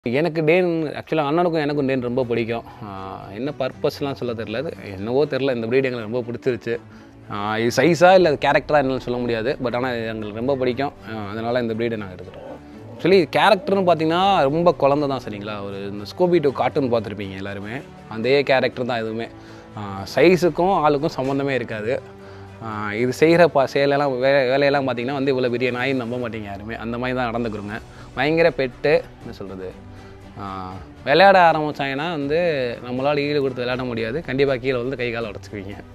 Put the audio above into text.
எனக்கு டேன் ஆக்சுவலாக அண்ணனுக்கும் எனக்கும் டேன் ரொம்ப பிடிக்கும் ஆஹ் என்ன பர்பஸ்லாம் சொல்ல தெரில அது என்னவோ தெரில இந்த ப்ரீட் எங்களுக்கு ரொம்ப பிடிச்சிருச்சு ஆஹ் இது சைஸாக இல்லை கேரக்டராக என்னன்னு சொல்ல முடியாது பட் ஆனால் இது எங்களுக்கு ரொம்ப பிடிக்கும் அதனால் இந்த ப்ரீடை நாங்கள் எடுத்துட்டோம் ஆக்சுவலி கேரக்டர்னு பார்த்தீங்கன்னா ரொம்ப குழந்த தான் சரிங்களா ஒரு இந்த ஸ்கோபி டூ கார்ட்டூன் பார்த்துருப்பீங்க எல்லாருமே அதே கேரக்டர் தான் எதுவுமே சைஸுக்கும் ஆளுக்கும் சம்மந்தமே இருக்காது ஆஹ் இது செய்கிற பா செயலெல்லாம் வே வேலையெல்லாம் பார்த்தீங்கன்னா வந்து இவ்வளோ பெரிய நாயின்னு நம்ப மாட்டீங்க யாருமே அந்த மாதிரி தான் நடந்துக்கிறோங்க பயங்கர பெட்டு என்ன சொல்கிறது விளையாட ஆரம்பிச்சாங்கன்னா வந்து நம்மளால் ஈடு கொடுத்து விளையாட முடியாது கண்டிப்பாக கீழே வந்து கை காலை உடச்சிக்குவீங்க